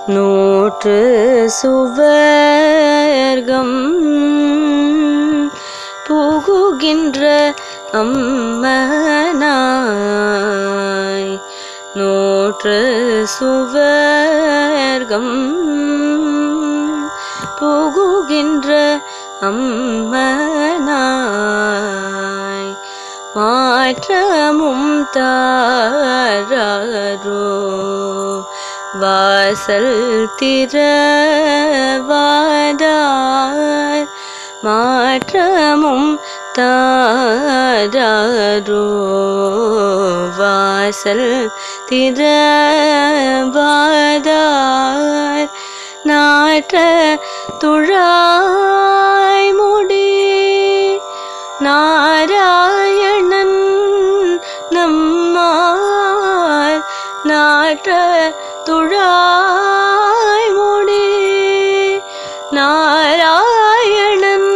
நூற்று சுவர்கம் புகுகின்ற அம்மனாய் நூற்று சுவர்கம் புகுகின்ற அம்மனாய் மாற்றமும் தாரோ வாசல் திறவாதார் மாற்றமும் தாரோ வாசல் திறவாதார் நாற்ற துழாய் முடி நாராயணன் நம்மார் நாற்ற துழாய் முடி நாராயணன்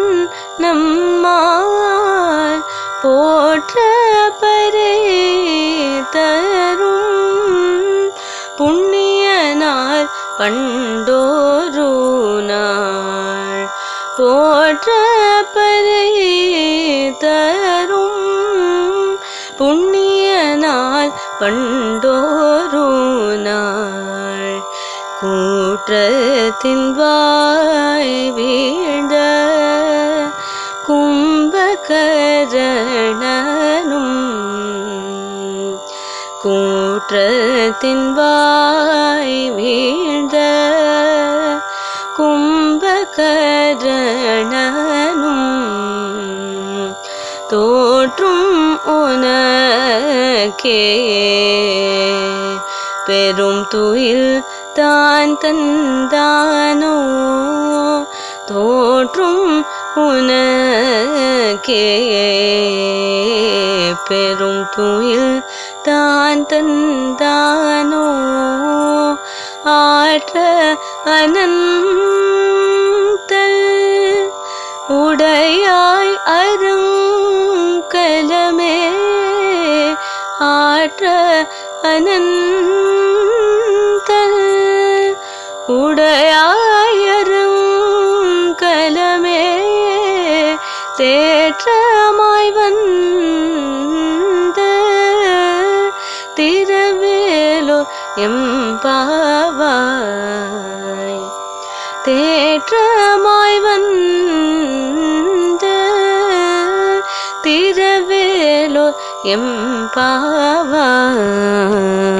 நம்மார் போற்ற பரே தரும் புண்ணியனார் பண்டோரு நாள் போற்ற பரே தரும் புண்ணியனார் பண்டோரு நாள் கூற்றத்தின் வாய் வீழ்ந்த கும்பகரணனும் கூற்றத்தின் வாய் வீழ்ந்த கும்பகரணனும் தோற்றும் உனக்கே பெரும் துயில் தான் தந்தானோ தோற்றும் உனக்கே பெரும் துயில் தான் தந்தானோ ஆற்ற அனந்த உடையாய் அருங்கலமே ஆற்ற அனந்த உடையாய் அருங்கலமே தேற்றமாய் வந்த திரவேலோ எம்பாவாய் தேற்றமாய் வந்த திரவேலோ எம்பாவாய்